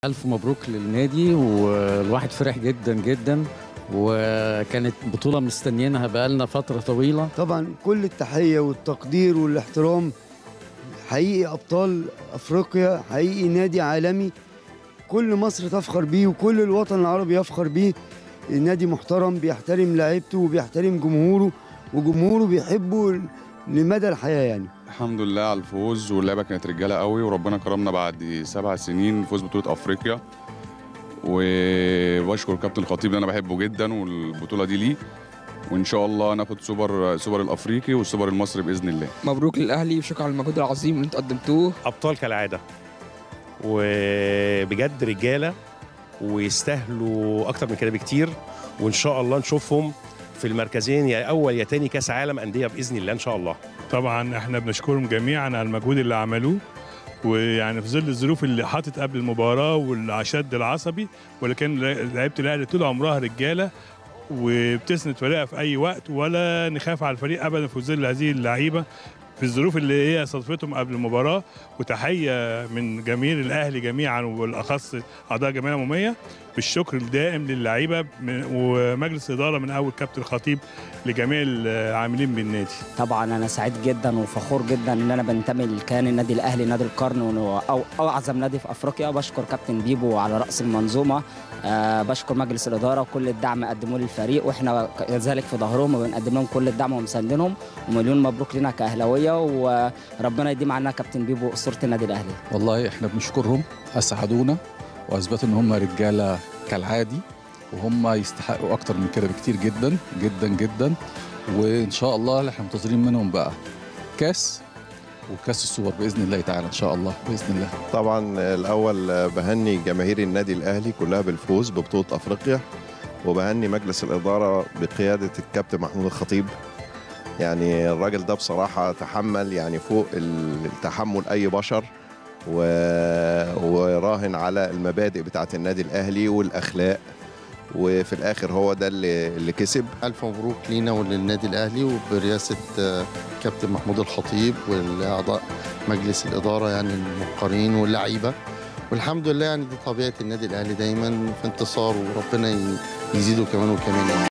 ألف مبروك للنادي والواحد فرح جدا جدا وكانت بطولة مستنيينها بقالنا فترة طويلة طبعا كل التحية والتقدير والاحترام حقيقي أبطال أفريقيا حقيقي نادي عالمي كل مصر تفخر بيه وكل الوطن العربي يفخر بيه نادي محترم بيحترم لعيبته وبيحترم جمهوره وجمهوره بيحبه لمدى الحياة يعني الحمد لله على الفوز واللعبه كانت رجاله قوي وربنا كرمنا بعد سبع سنين فوز بطوله افريقيا وبشكر كابتن الخطيب اللي انا بحبه جدا والبطوله دي ليه وان شاء الله ناخد سوبر سوبر الافريقي والسوبر المصري باذن الله مبروك للاهلي وشكرا على المجهود العظيم اللي انتوا قدمتوه ابطال كالعاده وبجد رجاله ويستاهلوا اكتر من كده بكتير وان شاء الله نشوفهم في المركزين يا اول يا تاني كاس عالم انديه باذن الله ان شاء الله طبعا احنا بنشكرهم جميعا على المجهود اللي عملوه ويعني في ظل الظروف اللي حاطت قبل المباراه والشد العصبي ولكن لعيبه الاهلي طول عمرها رجاله وبتسند فريقها في اي وقت ولا نخاف على الفريق ابدا في ظل هذه اللعيبه في الظروف اللي هي صدفتهم قبل المباراه وتحيه من جماهير الاهلي جميعا والاخص اعضاء الجمعيه العموميه بالشكر الدائم للعيبه من- ومجلس الاداره من اول كابتن الخطيب لجميع العاملين بالنادي طبعا انا سعيد جدا وفخور جدا ان انا بنتمي لكيان النادي الاهلي نادي القرن وإنه او او اعظم نادي في افريقيا بشكر كابتن بيبو على راس المنظومه أه بشكر مجلس الاداره وكل الدعم قدموه للفريق واحنا كذلك في ظهرهم وبنقدم لهم كل الدعم ومساندينهم ومليون مبروك لنا كاهلاويه وربنا يديم عنا كابتن بيبو اسطوره النادي الاهلي والله احنا بنشكرهم اسعدونا واثبتوا ان هم رجاله كالعادي وهم يستحقوا اكتر من كده بكتير جدا جدا جدا وان شاء الله احنا منتظرين منهم بقى كاس وكاس السوبر باذن الله تعالى ان شاء الله باذن الله طبعا الاول بهني جماهير النادي الاهلي كلها بالفوز ببطوله افريقيا وبهني مجلس الاداره بقياده الكابتن محمود الخطيب يعني الراجل ده بصراحه تحمل يعني فوق التحمل اي بشر و... وراهن على المبادئ بتاعه النادي الاهلي والاخلاق وفي الاخر هو ده اللي, اللي كسب ألف مبروك لينا وللنادي الأهلي وبرئاسة آه، كابتن محمود الخطيب والأعضاء مجلس الإدارة يعني الموقرين واللعيبة والحمد لله يعني دي طبيعة النادي الأهلي دايما في انتصار وربنا ي- يزيده كمان وكمان يعني.